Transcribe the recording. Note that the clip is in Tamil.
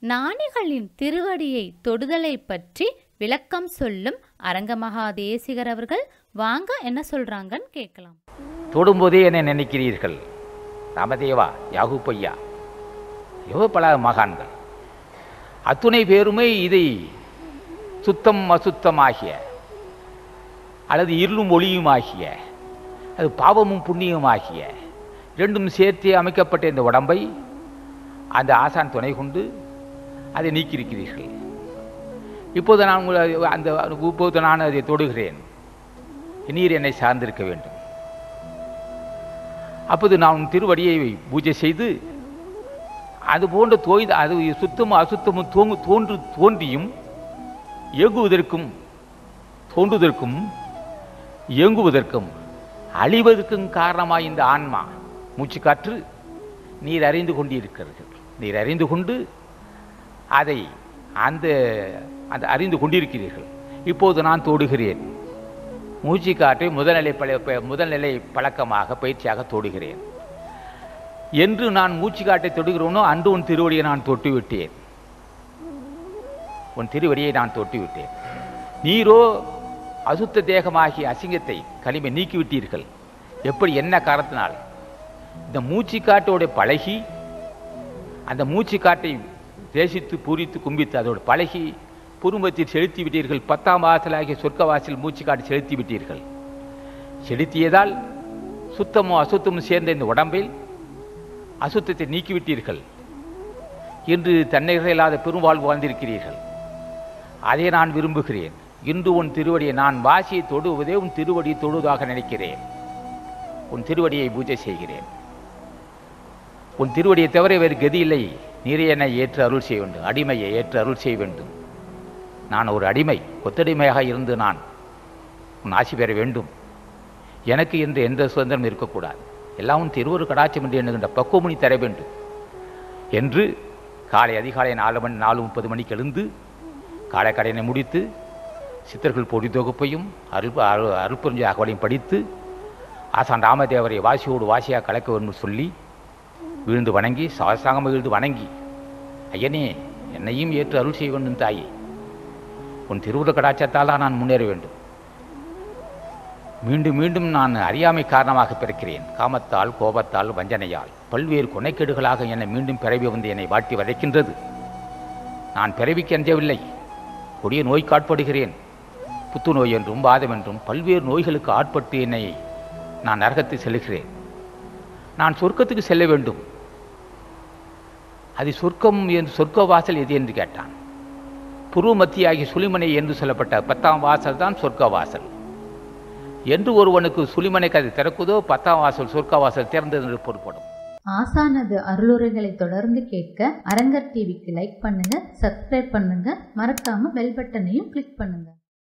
ஞானிகளின் திருவடியை தொடுதலை பற்றி விளக்கம் சொல்லும் அரங்கமகா தேசிகர் அவர்கள் வாங்க என்ன சொல்றாங்கன்னு கேட்கலாம் தொடும்போதே என்னை நினைக்கிறீர்கள் ராமதேவா யாகுப்பையா எவ்வளோ பல மகான்கள் அத்துணை பேருமே இதை சுத்தம் அசுத்தமாகிய அல்லது இருளும் ஒளியுமாகிய அது பாவமும் புண்ணியமாகிய இரண்டும் சேர்த்து அமைக்கப்பட்ட இந்த உடம்பை அந்த ஆசான் துணை கொண்டு அதை நீக்கியிருக்கிறீர்கள் இப்போது நான் உங்களை அந்த இப்போது நான் அதை தொடுகிறேன் நீர் என்னை சார்ந்திருக்க வேண்டும் அப்போது நான் உன் திருவடியை பூஜை செய்து அது போன்ற தோய்ந்த அது சுத்தமும் அசுத்தமும் தோங்கு தோன்று தோன்றியும் இயங்குவதற்கும் தோன்றுவதற்கும் இயங்குவதற்கும் அழிவதற்கும் காரணமாய் இந்த ஆன்மா மூச்சு காற்று நீர் அறிந்து கொண்டிருக்கிறீர்கள் நீர் அறிந்து கொண்டு அதை அந்த அந்த அறிந்து கொண்டிருக்கிறீர்கள் இப்போது நான் தோடுகிறேன் மூச்சு காற்றை முதல்நிலை பழ ப- முதல்நிலை பழக்கமாக பயிற்சியாக தொடுகிறேன் என்று நான் மூச்சு காட்டை தொடுகிறோனோ அன்று உன் திருவடியை நான் தொட்டு விட்டேன் உன் திருவடியை நான் தொட்டு விட்டேன் நீரோ அசுத்த தேகமாகிய அசிங்கத்தை களிமை நீக்கிவிட்டீர்கள் எப்படி என்ன காரணத்தினால் இந்த மூச்சு காட்டோட பழகி அந்த மூச்சு காட்டை தேசித்து பூரித்து கும்பித்து அதோடு பழகி குடும்பத்தில் செலுத்தி விட்டீர்கள் பத்தாம் வாசலாகிய சொர்க்க வாசல் மூச்சு காட்டி செலுத்தி விட்டீர்கள் செலுத்தியதால் சுத்தமும் அசுத்தமும் சேர்ந்த இந்த உடம்பில் அசுத்தத்தை நீக்கிவிட்டீர்கள் இன்று தன்னிகர் இல்லாத பெருவாழ்வு வாழ்ந்திருக்கிறீர்கள் அதை நான் விரும்புகிறேன் இன்று உன் திருவடியை நான் வாசியை தொடுவதே உன் திருவடியை தொடுவதாக நினைக்கிறேன் உன் திருவடியை பூஜை செய்கிறேன் உன் திருவடியை தவிர வேறு கதி இல்லை நீரே என்னை ஏற்று அருள் செய்ய வேண்டும் அடிமையை ஏற்று அருள் செய்ய வேண்டும் நான் ஒரு அடிமை கொத்தடிமையாக இருந்து நான் உன் ஆசி பெற வேண்டும் எனக்கு என்று எந்த சுதந்திரம் இருக்கக்கூடாது எல்லாம் உன் திருவரு கடாட்சம் என்று எண்ணுகின்ற பக்குவமணி தர வேண்டும் என்று காலை அதிகாலை நாலு மணி நாலு முப்பது மணிக்கு எழுந்து காலை கடனை முடித்து சித்தர்கள் பொடி தொகுப்பையும் அருள் அரு அருட்புரிஞ்ச அகவலையும் படித்து ஆசான் ராமதேவரை வாசியோடு வாசியாக கலக்க வேண்டும் சொல்லி விழுந்து வணங்கி சாசாங்கம் விழுந்து வணங்கி ஐயனே என்னையும் ஏற்று அருள் செய்ய வேண்டும் தாயே உன் திருவுருவ கடாச்சத்தால் தான் நான் முன்னேற வேண்டும் மீண்டும் மீண்டும் நான் அறியாமை காரணமாக பிறக்கிறேன் காமத்தால் கோபத்தால் வஞ்சனையால் பல்வேறு கொனைக்கேடுகளாக என்னை மீண்டும் பிறவி வந்து என்னை வாட்டி வதைக்கின்றது நான் பிறவிக்கு அஞ்சவில்லை கொடிய நோய்க்கு ஆட்படுகிறேன் புத்துநோய் என்றும் வாதம் என்றும் பல்வேறு நோய்களுக்கு ஆட்பட்டு என்னை நான் நரகத்தில் செல்லுகிறேன் நான் சொர்க்கத்துக்கு செல்ல வேண்டும் அது சொர்க்கம் என்று சொர்க்க வாசல் எது என்று கேட்டான் புருவ மத்தியாகிய சுளிமனை என்று சொல்லப்பட்ட பத்தாம் வாசல் தான் சொர்க்க வாசல் என்று ஒருவனுக்கு சுளிமனை கதை திறக்குதோ பத்தாம் வாசல் சொர்க்க வாசல் திறந்தது என்று பொருட்படும் ஆசானது அருளுரைகளை தொடர்ந்து கேட்க அரங்கர் டிவிக்கு லைக் பண்ணுங்க சப்ஸ்கிரைப் பண்ணுங்க மறக்காம பெல் பட்டனையும் கிளிக் பண்ணுங்க